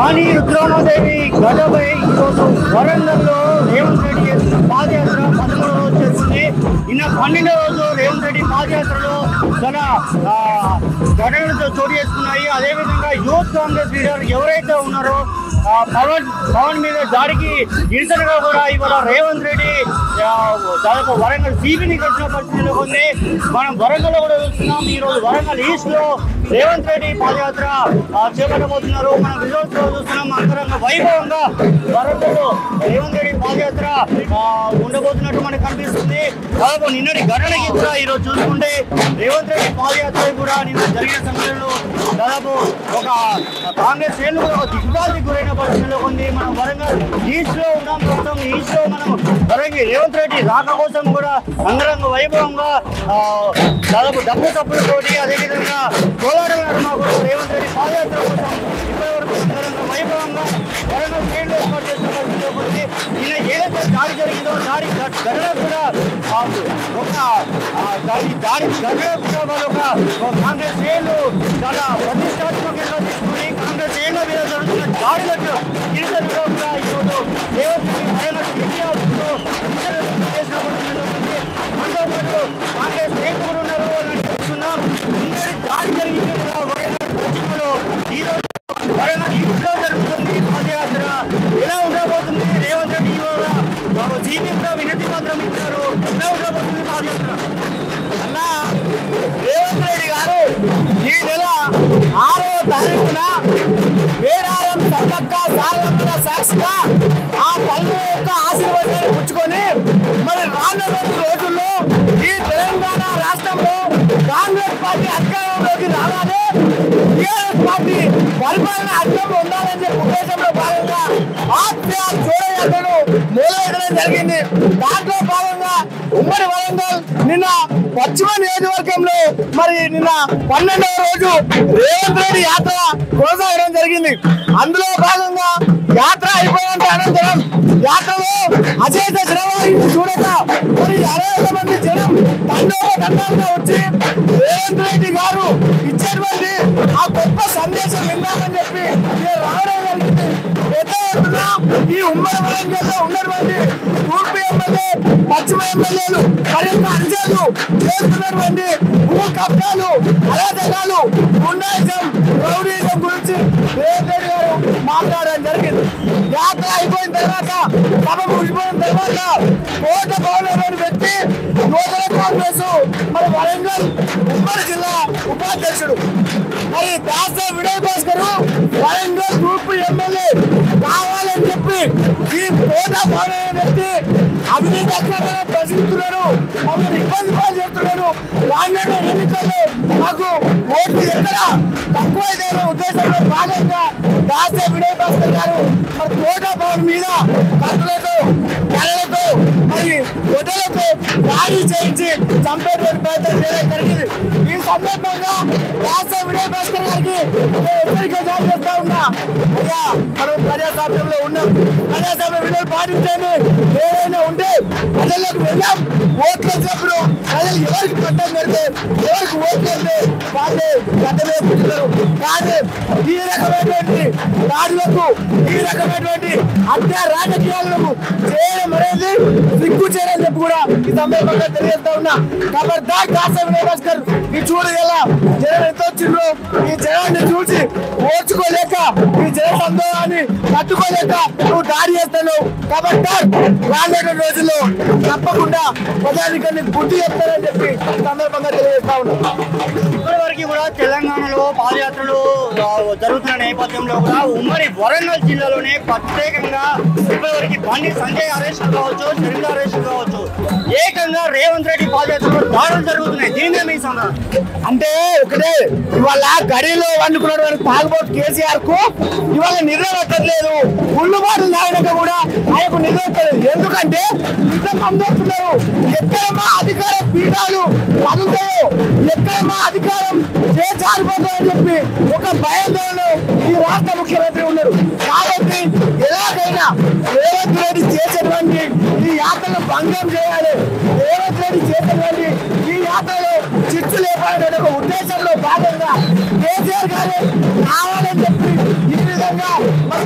రాణి రుద్రామాదేవి గడపై ఈరోజు వరంగల్లో రేవంత్ రెడ్డి చేసిన పాదయాత్ర పదమూడవ రోజు చేస్తుంది నిన్న పన్నెండవ రోజు రేవంత్ రెడ్డి పాదయాత్రలో చాలా ఆ, ఘటనలు చోటు చేసుకున్నాయి అదేవిధంగా యూత్ కాంగ్రెస్ లీడర్ ఎవరైతే ఉన్నారో ఆ, పవన్ పవన్ మీద దాడికి నిరసనగా కూడా ఇవాళ రేవంత్ రెడ్డి ఆ, దాదాపు వరంగల్ సిబిని కట్టిన పరిస్థితిలో ఉంది మనం వరంగల్ కూడా చూస్తున్నాం ఈ రోజు వరంగల్ ఈస్ట్ లో రేవంత్ రెడ్డి పాదయాత్ర ఆ, చేపట్టబోతున్నారు మనం రిజల్ట్స్ లో చూస్తున్నాం అంతరంగ వైభవంగా వరంగల్ రేవంత్ రెడ్డి పాదయాత్ర ఆ, ఉండబోతున్నట్టు మనకు కనిపిస్తుంది దాదాపు నిన్నటి ఘటనకి కూడా ఈ రోజు చూసుకుంటే రేవంత్ రెడ్డి పాదయాత్ర కూడా నిన్న జరిగిన సమయంలో దాదాపు ఒక కాంగ్రెస్ శ్రేణులు కూడా ఒక దిగ్బాధికి గురైన పరిస్థితిలో ఉంది మనం వరంగల్ ఈస్ట్ లో ఉన్నాం ప్రస్తుతం ఈస్ట్ లో మనం వరంగల్ రేవంత్ రెడ్డి రాక కోసం కూడా అంగరంగ వైభవంగా ఆ, దాదాపు డబ్బు తప్పులతోటి అదేవిధంగా కోలాటల నడుమ కూడా రేవంత్ రెడ్డి పాదయాత్ర కోసం ఇప్పటివరకు అంగరంగ వైభవంగా వరంగల్ శ్రేణులు ఏర్పాటు చేసిన పరిస్థితిలో ఉంది నిన్న ఏదైతే దాడి జరిగిందో దాడి ఘ- ఘటన కూడా ఆ, ఒక ఆ, దాడి దాడి ఘటన కూడా వాళ్ళు ఒక ఒక కాంగ్రెస్ శ్రేణులు చాలా ప్రతిష్టాత్మకంగా తీసుకుని కాంగ్రెస్ శ్రేణుల మీద జరుగుతున్న దాడులకు నిరసనగా కూడా ఈరోజు రేవంత్ రెడ్డి వరంగల్ విద్యార్థులు నిరసన చేసిన పరిస్థితిలో ఉంది. మనతో పాటు కాంగ్రెస్ శ్రేణులు కూడా ఉన్నారు అని చూస్తున్నాం నిన్నటి దాడి జరిగింది కూడా వరంగల్ పశ్చిమలో ఈరోజు వరంగల్ ఇంట్లో జరుగుతుంది పాదయాత్ర ఎలా ఉండబోతుంది రేవంత్ రెడ్డి ఇవాళ జీవితంలో వినతి పత్రం ఇచ్చారు ఎలా ఉండబోతుంది పాదయాత్ర అన్నా రేవంత్ రెడ్డి గారు ఈ నెల ఆరో తారీఖున వేరారం సమ్మక్క సారలమ్మల సాక్షిగా ఆ తల్లి యొక్క ఆశీర్వాదాన్ని పుచ్చుకొని మరి రానున్న రోజుల్లో ఈ తెలంగాణ రాష్ట్రంలో కాంగ్రెస్ పార్టీ అధికారంలోకి రావాలి టీఆర్ఎస్ పార్టీ పరిపాలన అర్థంలో ఉండాలని చెప్పి ఉద్దేశంలో భాగంగా ఆత్మీయ చూడయాత్రను మొదలెట్టడం జరిగింది దాంట్లో భాగంగా ఉమ్మడి వరంగల్ నిన్న పశ్చిమ నియోజకవర్గంలో మరి నిన్న పన్నెండవ రోజు రేవంత్ రెడ్డి యాత్ర కొనసాగడం జరిగింది అందులో భాగంగా యాత్ర అయిపోయిన అనంతరం యాత్రలో అచేత జనవాహిని చూడక మరి అరవై మంది జనం తండోపతండాలుగా వచ్చి రేవంత్ రెడ్డి గారు ఇచ్చేటువంటి ఆ గొప్ప సందేశం విందామని చెప్పి నేను రావడం జరిగింది పెద్ద ఎత్తున ఈ ఉమ్మడి వరంగల్లో ఉన్నటువంటి తూర్పు ఎమ్మెల్యే పశ్చిమ ఎమ్మెల్యేలు మరింత అంచెలు చేస్తున్నటువంటి భూ కబ్జాలు అరాచకాలు గుండాయిజం రౌడీజం గురించి రేవంత్ రెడ్డి గారు మాట్లాడడం జరిగింది యాత్ర అయిపోయిన తర్వాత సభ ముగిసిపోయిన తర్వాత కోట భవనంలోని వ్యక్తి నూతన కాంగ్రెస్ మరి వరంగల్ ఉమ్మడి జిల్లా ఉపాధ్యక్షుడు మరి దాస వినయ్ భాస్కర్ వరంగల్ తూర్పు ఎమ్మెల్యే కావాలని చెప్పి ఈ కోట భవనం అనే వ్యక్తి అవినీతి అక్రమాలను ప్రశ్నిస్తున్నారు మమ్మల్ని ఇబ్బంది పాలు చేస్తున్నారు రానున్న ఎన్నికల్లో మాకు ఓట్లు ఎక్కడ తక్కువైన ఉద్దేశంలో భాగంగా దాస వినయ్ భాస్కర్ గారు మరి కోట భవన్ మీద కత్తులతో కళ్ళతో మరి గొడ్డలతో దాడి చేయించి చంపేటువంటి ప్రయత్నం చేయడం జరిగింది ఈ సందర్భంగా దాస వినయ్ భాస్కర్ గారికి నేను హెచ్చరిక జారీ చేస్తా ఉన్నా అయ్యా మనం ప్రజాస్వామ్యంలో ఉన్నాం ప్రజాస్వామ్య విలువలు పాటించండి ఏదైనా ఉంటే ప్రజల్లోకి వెళ్ళాం ఓట్లు వచ్చినప్పుడు ప్రజలు ఎవరికి పట్టం పెడితే ఎవరికి ఓట్లు పెడితే వాళ్ళే గడ్డమే పుట్టుతారు కానీ ఈ రకమైనటువంటి దాడులకు ఈ రకమైనటువంటి హత్య రాజకీయాలను చేయడం అనేది సిగ్గు చేయని చెప్పి కూడా ఈ సందర్భంగా తెలియజేస్తా ఉన్నా ఖబర్దార్ కాసే వినయ్ భాస్కర్ ఈ చూడు ఎలా జనం ఎంత వచ్చిండ్రో ఈ జనాన్ని చూసి ఓర్చుకోలేక ఈ జన సందోహాన్ని తట్టుకోలేక నువ్వు దాడి చేస్తాను కాబట్టి రానున్న రోజుల్లో తప్పకుండా ప్రజానికాన్ని బుద్ధి చెప్తారని చెప్పి ఈ సందర్భంగా తెలియజేస్తా ఉన్నా ఇప్పటివరకు కూడా తెలంగాణలో పాదయాత్రలు ఆ, జరుగుతున్న నేపథ్యంలో కూడా ఉమ్మడి వరంగల్ జిల్లాలోనే ప్రత్యేకంగా ఇప్పటివరకు బండి సంజయ్ అరెస్ట్ కావచ్చు చరిత్ర అరెస్ట్ కావచ్చు ఏకంగా రేవంత్ రెడ్డి పాదయాత్రలో దాడులు జరుగుతున్నాయి దీని మీద మీ సమాధానం అంటే ఒకటే ఇవాళ గడిలో వండుకున్నటువంటి తాగుబోతు కేసీఆర్ కు ఇవాళ నిద్ర పట్టట్లేదు ఉళ్ళు బాటలు తాగినాక కూడా ఆయనకు నిద్ర పట్టలేదు ఎందుకంటే ఇంత మంది వస్తున్నారు ఎక్కడ మా అధికార పీఠాలు కదులుతాయో ఎక్కడ మా అధికారం చేచారిపోతాయని చెప్పి ఒక భయంలో ఈ రాష్ట్ర ముఖ్యమంత్రి ఉన్నారు కాబట్టి ఎలాగైనా రేవంత్ రెడ్డి చేసేటువంటి ఈ యాత్రను భంగం చేయాలి రేవంత్ రెడ్డి చేసేటువంటి ఈ యాత్రలో చిచ్చు లేపాలనే ఒక ఉద్దేశంలో భాగంగా కేసీఆర్ గారు కావాలని చెప్పి ఈ విధంగా మన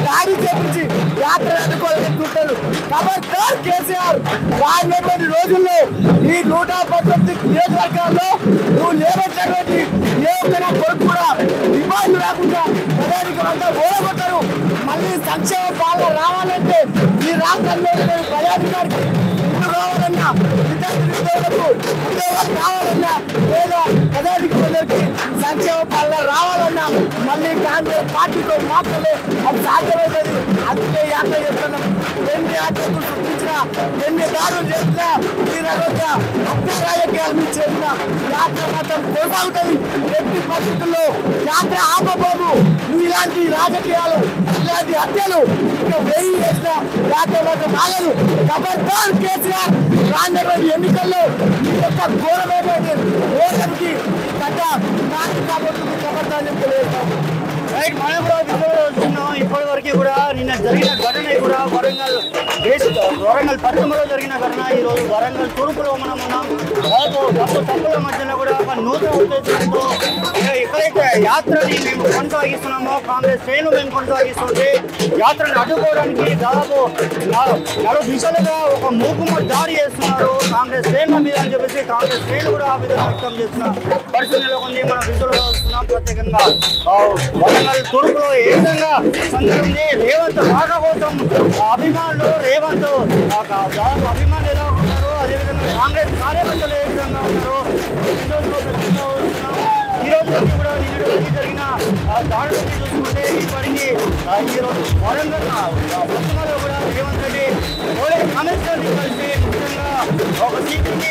ఖబర్దార్ కేసీఆర్ రానున్నటువంటి రోజుల్లో ఈ నూట పంతొమ్మిది నియోజకవర్గాల్లో నువ్వు లేవచ్చినటువంటి ఏ ఒక్క నా కొడుకు కూడా ఇబ్బంది రాకుండా ప్రజానికి అంతా ఓడగొట్టారు మళ్ళీ సంక్షేమ పాలన రావాలంటే ఈ రాష్ట్రంలో ఉన్నటువంటి ప్రజాధికారికి ఇల్లు కావాలన్నా విద్యార్థి విద్యార్థులకు ఉద్యోగాలు కావాలన్నా లేదా ప్రజాధికారులకి సంక్షేమ పాలన రావాలన్నా మళ్ళీ కాంగ్రెస్ పార్టీతో మాత్రమే అది సాధ్యమవుతుంది అందుకే యాత్ర చేస్తున్నాం ఎన్ని యాత్రలు సృష్టించినా ఎన్ని దాడులు చేసినా ఈ రకంగా హత్య రాజకీయాల నుంచి చేసిన యాత్ర మాత్రం కొనసాగుతుంది ఎట్టి పరిస్థితుల్లో యాత్ర ఆపబోదు నువ్వు ఇలాంటి రాజకీయాలు ఇలాంటి హత్యలు ఇంకా వెయ్యి చేసిన యాత్ర మాత్రం ఆగదు ఖబర్దార్ కేసీఆర్ రానున్నటువంటి ఎన్నికల్లో ఈ యొక్క ఘోరమైనటువంటి ఓటమికి గడ్డ నాకు కాబోతుంది ఖబర్దార్ అని తెలియజేస్తాం రైట్ మనం కూడా విజువల్ చూస్తున్నాం ఇప్పటి వరకు కూడా నిన్న జరిగిన ఘటన కూడా వరంగల్ వేస్ట్ వరంగల్ పశ్చిమలో జరిగిన ఘటన ఈ రోజు వరంగల్ తూర్పులో మనం ఉన్నాం దాదాపు తప్పు తప్పుల మధ్యలో కూడా ఒక నూతన ఉద్దేశంతో ఇక ఎక్కడైతే యాత్రని మేము కొనసాగిస్తున్నామో కాంగ్రెస్ శ్రేణులు మేము కొనసాగిస్తుంటే యాత్రను అడ్డుకోవడానికి దాదాపు నాలుగు నాలుగు దిశలుగా ఒక మూకుమ్మ దాడి చేస్తున్నారు కాంగ్రెస్ శ్రేణుల మీద అని చెప్పేసి కాంగ్రెస్ శ్రేణులు కూడా ఆ విధంగా వ్యక్తం చేస్తున్న పరిస్థితుల్లో ఉంది మనం విజువల్ చూస్తున్నాం ప్రత్యేకంగా ఆ, వరంగల్ తూర్పులో ఏ విధంగా సందడి ఉంది రేవంత్ రాక కోసం అభిమానులు రేవంత్ ఆ, దాదాపు అభిమానులు ఎలా ఉన్నారు అదేవిధంగా కాంగ్రెస్ కార్యకర్తలు ఏ విధంగా ఉన్నారు విజువల్స్లో ప్రత్యేకంగా చూస్తున్నాం. ఈ రోజు వరకు కూడా నిన్నటి వరకు జరిగిన ఆ, దాడులని చూసుకుంటే ఇప్పటికీ ఆ, ఈ రోజు వరంగల్ ఆ, పశ్చిమలో కూడా రేవంత్ రెడ్డి పోలీస్ కమిషనర్ని కలిసి ముఖ్యంగా ఒక సీటుకి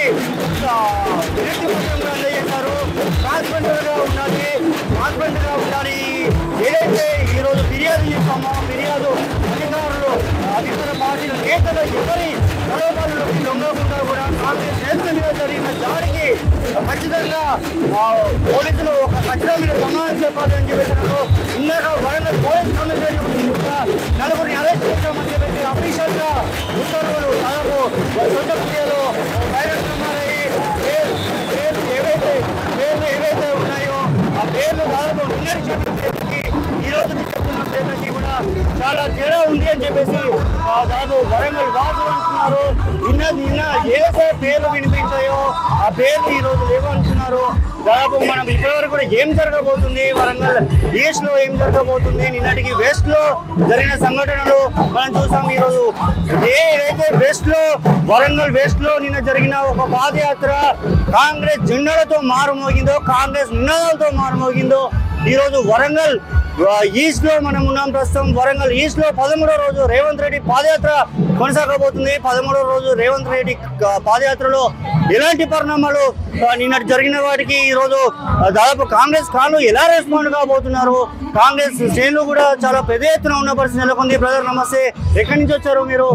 వినతి పత్రం కూడా అందజేశారు ట్రాన్స్పరెంట్ గా ఉండాలి ట్రాన్స్పరెంట్ గా ఉండాలి ఏదైతే ఈ రోజు ఫిర్యాదు చేస్తామో ఫిర్యాదు అధికారులు అధికార పార్టీల నేతలు ఎవరి ప్రలోభాలకు లొంగకుండా కూడా కాంగ్రెస్ నేతల మీద జరిగిన దాడికి ఖచ్చితంగా ఆ, పోలీసులు ఒక ఖచ్చితంగా మీద సమాధానం చెప్పాలని చెప్పేసినారు ఇందాక వరంగల్ పోలీస్ కమిషనర్ కూడా నలుగురిని అరెస్ట్ చేశామని చెప్పేసి అఫీషియల్ గా ఉత్తర్వులు దాదాపు సోషల్ మీడియాలో వైరస్ నమ్మారయ్యి పేర్లు పేర్లు ఏవైతే పేర్లు ఏవైతే ఉన్నాయో ఆ పేర్లు దాదాపు వినర్శించి ఈ రోజు చెప్తున్న పేర్లకి కూడా చాలా తేడా ఉంది అని చెప్పేసి ఆ దాదాపు వరంగల్ వాసులు అంటున్నారు నిన్న నిన్న ఏదైతే పేర్లు వినిపించాయో ఆ పేర్లు ఈ రోజు లేవంటున్నారు దాదాపు మనం ఇప్పటివరకు కూడా ఏం జరగబోతుంది వరంగల్ ఈస్ట్ లో ఏం జరగబోతుంది నిన్నటికి వెస్ట్ లో జరిగిన సంఘటనలు మనం చూసాం ఈ రోజు ఏదైతే వెస్ట్ లో వరంగల్ వెస్ట్ లో నిన్న జరిగిన ఒక పాదయాత్ర కాంగ్రెస్ జెండాలతో మారుమోగిందో కాంగ్రెస్ నినాదాలతో మారుమోగిందో ఈ రోజు వరంగల్ ఈస్ట్ లో మనం ఉన్నాం ప్రస్తుతం వరంగల్ ఈస్ట్ లో పదమూడో రోజు రేవంత్ రెడ్డి పాదయాత్ర కొనసాగబోతుంది పదమూడో రోజు రేవంత్ రెడ్డి ఆ, పాదయాత్రలో ఎలాంటి పరిణామాలు ఆ, నిన్నటి జరిగిన వాటికి ఈ రోజు ఆ, దాదాపు కాంగ్రెస్ కాళ్ళు ఎలా రెస్పాండ్ కాబోతున్నారు కాంగ్రెస్ శ్రేణులు కూడా చాలా పెద్ద ఎత్తున ఉన్న పరిస్థితి నెలకొంది బ్రదర్ నమస్తే ఎక్కడి నుంచి వచ్చారు మీరు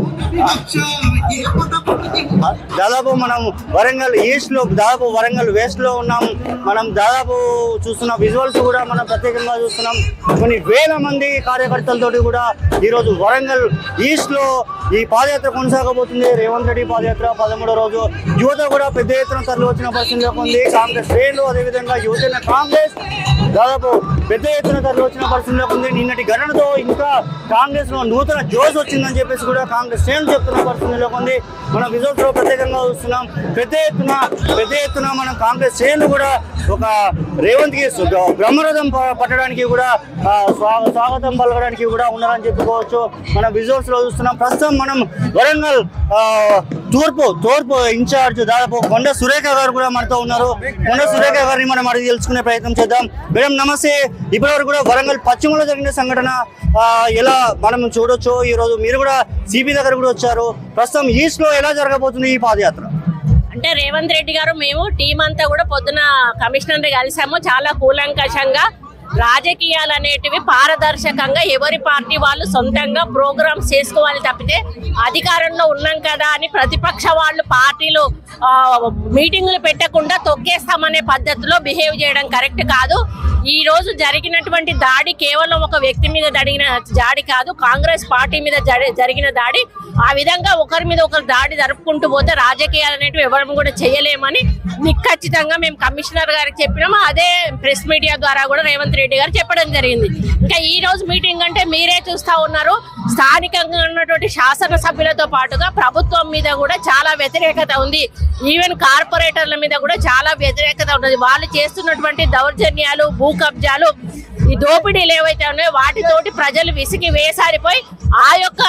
దాదాపు మనం వరంగల్ ఈస్ట్ లో దాదాపు వరంగల్ వెస్ట్ లో ఉన్నాం మనం దాదాపు చూస్తున్న విజువల్స్ కూడా మనం ప్రత్యేకంగా చూస్తున్నాం కొన్ని వేల మంది కార్యకర్తలతోటి కూడా ఈ రోజు వరంగల్ ఈస్ట్ లో ఈ పాదయాత్ర కొనసాగబోతుంది రేవంత్ రెడ్డి పాదయాత్ర పదమూడో రోజు యువత కూడా పెద్ద ఎత్తున తరలి వచ్చిన పరిస్థితి ఉంది కాంగ్రెస్ శ్రేణులు అదేవిధంగా యువజన కాంగ్రెస్ దాదాపు పెద్ద ఎత్తున తరలి వచ్చిన పరిస్థితిలో ఉంది నిన్నటి ఘటనతో ఇంకా కాంగ్రెస్ లో నూతన జోష్ వచ్చిందని చెప్పేసి కూడా కాంగ్రెస్ శ్రేణులు చెప్తున్న పరిస్థితిలో ఉంది మన విజువల్స్ లో ప్రత్యేకంగా చూస్తున్నాం పెద్ద ఎత్తున పెద్ద ఎత్తున మనం కాంగ్రెస్ శ్రేణులు కూడా ఒక రేవంత్ కి సు- బ్రహ్మరథం ప- పట్టడానికి కూడా ఆ, స్వా- స్వాగతం పలకడానికి కూడా ఉన్నారని చెప్పుకోవచ్చు మన విజువల్స్ లో చూస్తున్నాం ప్రస్తుతం మనం వరంగల్ ఆ, తూర్పు తూర్పు ఇన్ఛార్జ్ దాదాపు కొండ సురేఖ గారు కూడా మనతో ఉన్నారు కొండ సురేఖ గారిని మనం అడిగి తెలుసుకునే ప్రయత్నం చేద్దాం మేడం నమస్తే ఇప్పటివరకు కూడా వరంగల్ పశ్చిమలో జరిగిన సంఘటన ఆ, ఎలా మనం చూడొచ్చు ఈ రోజు మీరు కూడా సిబి దగ్గర కూడా వచ్చారు ప్రస్తుతం ఈస్ట్ లో ఎలా జరగబోతుంది ఈ పాదయాత్ర అంటే రేవంత్ రెడ్డి గారు మేము టీం అంతా కూడా పొద్దున కమిషనర్ కలిసాము చాలా కూలంకషంగా రాజకీయాలు అనేటివి పారదర్శకంగా ఎవరి పార్టీ వాళ్ళు సొంతంగా ప్రోగ్రామ్స్ చేసుకోవాలి తప్పితే అధికారంలో ఉన్నాం కదా అని ప్రతిపక్ష వాళ్ళు పార్టీలు ఆ, మీటింగులు పెట్టకుండా తొక్కేస్తామనే పద్ధతిలో బిహేవ్ చేయడం కరెక్ట్ కాదు ఈ రోజు జరిగినటువంటి దాడి కేవలం ఒక వ్యక్తి మీద జరిగిన దాడి కాదు కాంగ్రెస్ పార్టీ మీద జరి- జరిగిన దాడి ఆ విధంగా ఒకరి మీద ఒకరు దాడి జరుపుకుంటూ పోతే రాజకీయాలు అనేటివి ఎవరు కూడా చేయలేమని నిఖచ్చితంగా మేము కమిషనర్ గారికి చెప్పినాము అదే ప్రెస్ మీడియా ద్వారా కూడా రేవంత్ రెడ్డి గారు చెప్పడం జరిగింది ఇంకా ఈ రోజు మీటింగ్ అంటే మీరే చూస్తా ఉన్నారు స్థానికంగా ఉన్నటువంటి శాసనసభ్యులతో పాటుగా ప్రభుత్వం మీద కూడా చాలా వ్యతిరేకత ఉంది ఈవెన్ కార్పొరేటర్ల మీద కూడా చాలా వ్యతిరేకత ఉన్నది వాళ్ళు చేస్తున్నటువంటి దౌర్జన్యాలు భూ కబ్జాలు ఈ దోపిడీలు ఏవైతే ఉన్నాయో వాటితోటి ప్రజలు విసిగి వేసారిపోయి ఆ యొక్క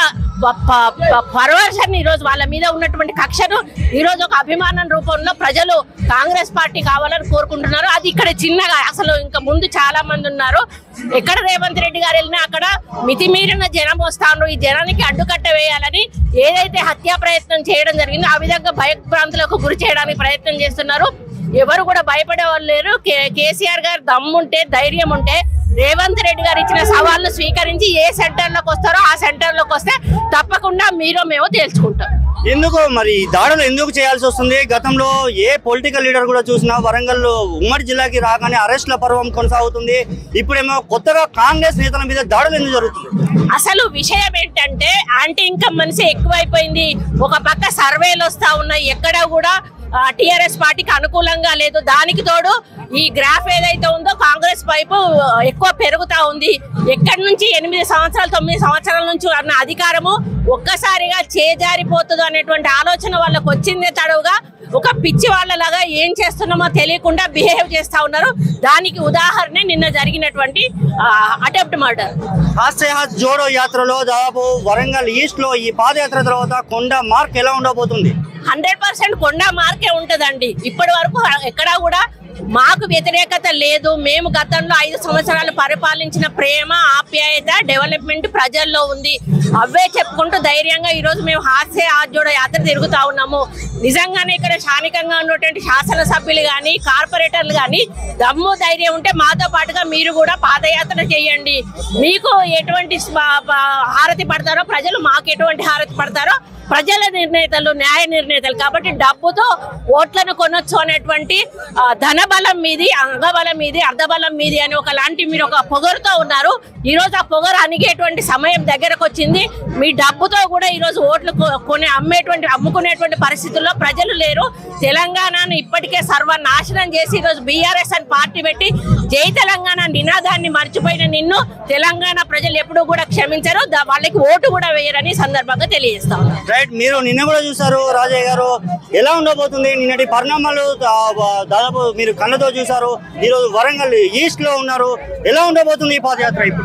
పర్వర్షన్ ఈ రోజు వాళ్ళ మీద ఉన్నటువంటి కక్షను ఈ రోజు ఒక అభిమానం రూపంలో ప్రజలు కాంగ్రెస్ పార్టీ కావాలని కోరుకుంటున్నారు అది ఇక్కడ చిన్నగా అసలు ఇంకా ముందు చాలా మంది ఉన్నారు ఎక్కడ రేవంత్ రెడ్డి గారు వెళ్ళినా అక్కడ మితిమీరిన జనం వస్తాను ఈ జనానికి అడ్డుకట్ట వేయాలని ఏదైతే హత్యా ప్రయత్నం చేయడం జరిగిందో ఆ విధంగా భయభ్రాంతులకు గురి చేయడానికి ప్రయత్నం చేస్తున్నారు ఎవరు కూడా భయపడే వాళ్ళు లేరు కే- కేసీఆర్ గారు దమ్ముంటే ధైర్యం ఉంటే రేవంత్ రెడ్డి గారు ఇచ్చిన సవాళ్ళను స్వీకరించి ఏ సెంటర్ లోకి వస్తారో ఆ సెంటర్ లోకి వస్తే తప్పకుండా మీరు మేము తేల్చుకుంటాం ఎందుకు మరి ఈ దాడులు ఎందుకు చేయాల్సి వస్తుంది గతంలో ఏ పొలిటికల్ లీడర్ కూడా చూసినా వరంగల్ ఉమ్మడి జిల్లాకి రాగానే అరెస్ట్ల పర్వం కొనసాగుతుంది ఇప్పుడేమో కొత్తగా కాంగ్రెస్ నేతల మీద దాడులు ఎందుకు జరుగుతుంది అసలు విషయం ఏంటంటే యాంటీ ఇన్కమ్ మనిషి ఎక్కువైపోయింది ఒక పక్క సర్వేలు వస్తా ఉన్నాయి ఎక్కడ కూడా టిఆర్ఎస్ పార్టీకి అనుకూలంగా లేదు దానికి తోడు ఈ గ్రాఫ్ ఏదైతే ఉందో కాంగ్రెస్ వైపు ఆ, ఎక్కువ పెరుగుతా ఉంది ఎక్కడి నుంచి ఎనిమిది సంవత్సరాలు తొమ్మిది సంవత్సరాల నుంచి ఉన్న అధికారము ఒక్కసారిగా చేజారిపోతుంది అనేటువంటి ఆలోచన వాళ్ళకి వచ్చిందే తడవుగా ఒక పిచ్చి వాళ్ళలాగా ఏం చేస్తున్నామో తెలియకుండా బిహేవ్ చేస్తా ఉన్నారు దానికి ఉదాహరణ నిన్న జరిగినటువంటి అటెంప్ట్ మర్డర్ హాస్యహాస్ జోడో యాత్రలో దాదాపు వరంగల్ ఈస్ట్ లో ఈ పాదయాత్ర తర్వాత కొండ మార్క్ ఎలా ఉండబోతుంది హండ్రెడ్ పర్సెంట్ కొండ మార్కే ఉంటదండి ఇప్పటి వరకు ఎక్కడా కూడా మాకు వ్యతిరేకత లేదు మేము గతంలో ఐదు సంవత్సరాలు పరిపాలించిన ప్రేమ ఆప్యాయత డెవలప్మెంట్ ప్రజల్లో ఉంది అవే చెప్పుకుంటూ ధైర్యంగా ఈ రోజు మేము హాస్య ఆజోడ యాత్ర తిరుగుతా ఉన్నాము నిజంగానే ఇక్కడ స్థానికంగా ఉన్నటువంటి శాసనసభ్యులు కానీ కార్పొరేటర్లు కానీ దమ్ము ధైర్యం ఉంటే మాతో పాటుగా మీరు కూడా పాదయాత్ర చేయండి మీకు ఎటువంటి స్వ- ప- హారతి పడతారో ప్రజలు మాకు ఎటువంటి హారతి పడతారో ప్రజల నిర్ణేతలు న్యాయ నిర్ణేతలు కాబట్టి డబ్బుతో ఓట్లను కొనొచ్చు అనేటువంటి ఆ, ధనబలం మీది అంగబలం మీది అర్ధబలం మీది అని ఒకలాంటి మీరు ఒక పొగరుతో ఉన్నారు ఈ రోజు ఆ పొగరు అణిగేటువంటి సమయం దగ్గరకు వచ్చింది మీ డబ్బుతో కూడా ఈ రోజు ఓట్లు కొ- కొని అమ్మేటువంటి అమ్ముకునేటువంటి పరిస్థితుల్లో ప్రజలు లేరు తెలంగాణను ఇప్పటికే సర్వనాశనం చేసి ఈ రోజు బీఆర్ఎస్ అని పార్టీ పెట్టి జై తెలంగాణ నినాదాన్ని మర్చిపోయిన నిన్ను తెలంగాణ ప్రజలు ఎప్పుడూ కూడా క్షమించరు దా- వాళ్ళకి ఓటు కూడా వేయరని ఈ సందర్భంగా తెలియజేస్తా ఉన్నాను. రైట్ మీరు నిన్న కూడా చూసారు రాజయ్య గారు ఎలా ఉండబోతుంది నిన్నటి పరిణామాలు ఆ, దాదాపు మీరు కళ్ళతో చూసారు ఈరోజు వరంగల్ ఈస్ట్ లో ఉన్నారు ఎలా ఉండబోతుంది ఈ పాదయాత్ర ఇప్పుడు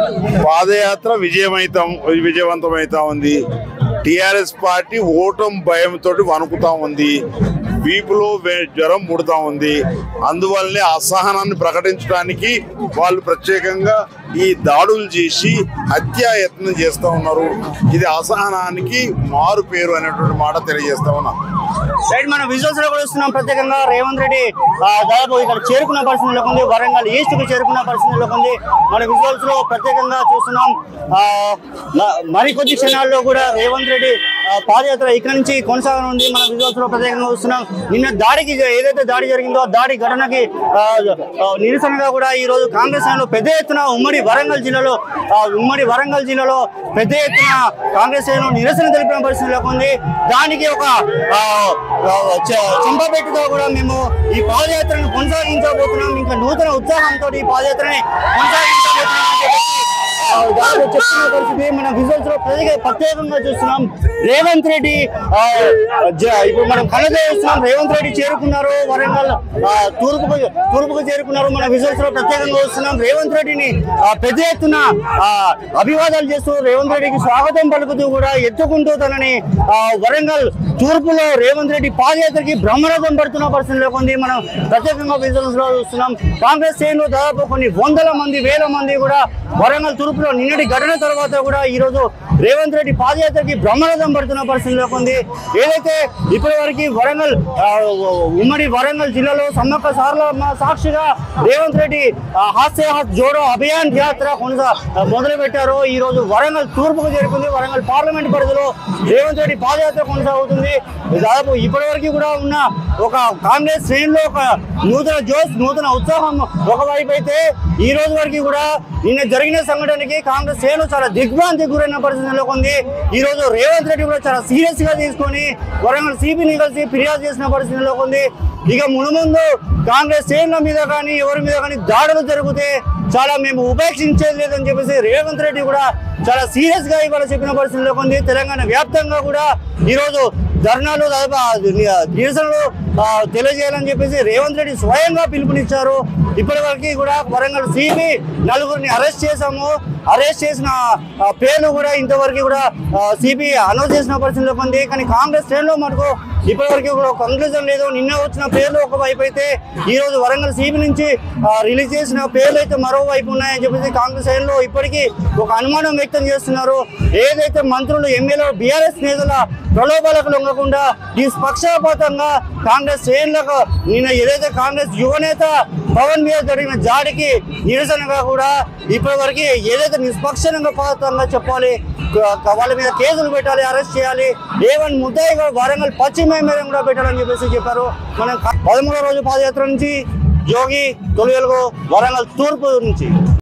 పాదయాత్ర విజయమైతాం విజయవంతమైతా ఉంది టిఆర్ఎస్ పార్టీ ఓటం భయంతో వణుకుతా ఉంది వీపులో వే- జ్వరం ముడుతా ఉంది అందువల్లనే అసహనాన్ని ప్రకటించడానికి వాళ్ళు ప్రత్యేకంగా ఈ దాడులు చేసి హత్యాయత్నం చేస్తా ఉన్నారు ఇది అసహనానికి మారు పేరు అనేటువంటి మాట తెలియజేస్తా ఉన్నాం రైట్ మనం విజువల్స్ లో కూడా చూస్తున్నాం ప్రత్యేకంగా రేవంత్ రెడ్డి ఆ, దాదాపు ఇక్కడ చేరుకున్న పరిస్థితిలోకి ఉంది వరంగల్ ఈస్ట్ కి చేరుకున్న పరిస్థితిలోకి ఉంది మన విజువల్స్ లో ప్రత్యేకంగా చూస్తున్నాం ఆ, మ- మరికొద్ది క్షణాల్లో కూడా రేవంత్ రెడ్డి ఆ, పాదయాత్ర ఇక్కడ నుంచి కొనసాగనుంది మన విజువల్స్ లో ప్రత్యేకంగా చూస్తున్నాం నిన్న దాడికి ఏదైతే దాడి జరిగిందో ఆ దాడి ఘటనకి ఆ, ఆ, నిరసనగా కూడా ఈ రోజు కాంగ్రెస్ శ్రేణులు పెద్ద ఎత్తున ఉమ్మడి వరంగల్ జిల్లాలో ఆ, ఉమ్మడి వరంగల్ జిల్లాలో పెద్ద ఎత్తున కాంగ్రెస్ శ్రేణులు నిరసన తెలిపిన పరిస్థితిలోకి ఉంది దానికి ఒక ఆ, ఆ, చ- చెంపపెట్టుతో కూడా మేము ఈ పాదయాత్రను కొనసాగించబోతున్నాం ఇంకా నూతన ఉత్సాహంతో ఈ పాదయాత్రని కొనసాగించబోతున్నాం అని చెప్పేసి, ఆ, దాదాపు చెప్తున్న పరిస్థితి మన విజువల్స్ లో ప్రత్యేక ప్రత్యేకంగా చూస్తున్నాం రేవంత్ రెడ్డి ఆ, జ- ఇప్పుడు మనం కళ్ళతో చూస్తున్నాం రేవంత్ రెడ్డి చేరుకున్నారు వరంగల్ ఆ, తూర్పుకు తూర్పుకు చేరుకున్నారు మన విజువల్స్ లో ప్రత్యేకంగా చూస్తున్నాం రేవంత్ రెడ్డిని ఆ, పెద్ద ఎత్తున ఆ, అభివాదాలు చేస్తూ రేవంత్ రెడ్డికి స్వాగతం పలుకుతూ కూడా ఎత్తుకుంటూ తనని ఆ, వరంగల్ తూర్పులో రేవంత్ రెడ్డి పాదయాత్రకి బ్రహ్మరథం పడుతున్న పరిస్థితిలోకి ఉంది మనం ప్రత్యేకంగా విజువల్స్ లో చూస్తున్నాం కాంగ్రెస్ శ్రేణులు దాదాపు కొన్ని వందల మంది వేల మంది కూడా వరంగల్ తూర్పులో నిన్నటి ఘటన తర్వాత కూడా ఈ రోజు రేవంత్ రెడ్డి పాదయాత్రకి బ్రహ్మరథం పడుతున్న పరిస్థితిలోకి ఉంది ఏదైతే ఇప్పటి వరకు వరంగల్ ఆ, ఉమ్మడి వరంగల్ జిల్లాలో సమ్మక్క సారలమ్మ సాక్షిగా రేవంత్ రెడ్డి ఆ, హాస్య హాస్ జోడో అభియాన్ యాత్ర కొనసా మొదలు పెట్టారో ఈ రోజు వరంగల్ తూర్పుకు చేరుకుంది వరంగల్ పార్లమెంట్ పరిధిలో రేవంత్ రెడ్డి పాదయాత్ర కొనసాగుతుంది దాదాపు ఇప్పటి వరకు కూడా ఉన్న ఒక కాంగ్రెస్ శ్రేణిలో ఒక నూతన జోష్ నూతన ఉత్సాహం ఒకవైపు అయితే ఈ రోజు వరకు కూడా నిన్న జరిగిన సంఘటనకి కాంగ్రెస్ శ్రేణులు చాలా దిగ్భ్రాంతికి గురైన పరిస్థితిలోకి ఉంది ఈ రోజు రేవంత్ రెడ్డి కూడా చాలా సీరియస్ గా తీసుకొని వరంగల్ సిపిని కలిసి ఫిర్యాదు చేసిన పరిస్థితిలోకి ఉంది ఇక మునుముందు కాంగ్రెస్ శ్రేణుల మీద కానీ ఎవరి మీద కానీ దాడులు జరిగితే చాలా మేము ఉపేక్షించేది లేదని చెప్పేసి రేవంత్ రెడ్డి కూడా చాలా సీరియస్ గా ఇవాళ చెప్పిన పరిస్థితిలో ఉంది తెలంగాణ వ్యాప్తంగా కూడా ఈరోజు ధర్నాలు దాదాపు నిరసనలు ఆ, తెలియజేయాలని చెప్పేసి రేవంత్ రెడ్డి స్వయంగా పిలుపునిచ్చారు ఇప్పటి వరకు కూడా వరంగల్ సిబి నలుగురిని అరెస్ట్ చేశాము అరెస్ట్ చేసిన ఆ, పేర్లు కూడా ఇంతవరకు కూడా సిబి అనౌన్స్ చేసిన పరిస్థితిలో ఉంది కానీ కాంగ్రెస్ శ్రేణులో మటుకు ఇప్పటివరకు కూడా కంక్లూజన్ లేదు నిన్న వచ్చిన పేర్లు ఒకవైపు అయితే ఈ రోజు వరంగల్ సిబి నుంచి రిలీజ్ చేసిన పేర్లు అయితే మరోవైపు ఉన్నాయని చెప్పేసి కాంగ్రెస్ శ్రేణులు ఇప్పటికీ ఒక అనుమానం వ్యక్తం చేస్తున్నారు ఏదైతే మంత్రులు ఎమ్మెల్యేలు బీఆర్ఎస్ నేతల ప్రలోభాలకు లొంగకుండా నిష్పక్షపాతంగా కాంగ్రెస్ శ్రేణులకు నిన్న ఏదైతే కాంగ్రెస్ యువనేత పవన్ మీద జరిగిన జాడికి నిరసనగా కూడా ఇప్పటి వరకు ఏదైతే నిష్పక్షంగా పాతంగా చెప్పాలి క- వాళ్ళ మీద కేసులు పెట్టాలి అరెస్ట్ చేయాలి ఏవన్ ముద్దాయిగా వరంగల్ పశ్చిమ ఎమ్మెల్యే కూడా పెట్టాలని చెప్పేసి చెప్పారు మనం పదమూడో రోజు పాదయాత్ర నుంచి జోగి తొలి వెలుగు వరంగల్ తూర్పు నుంచి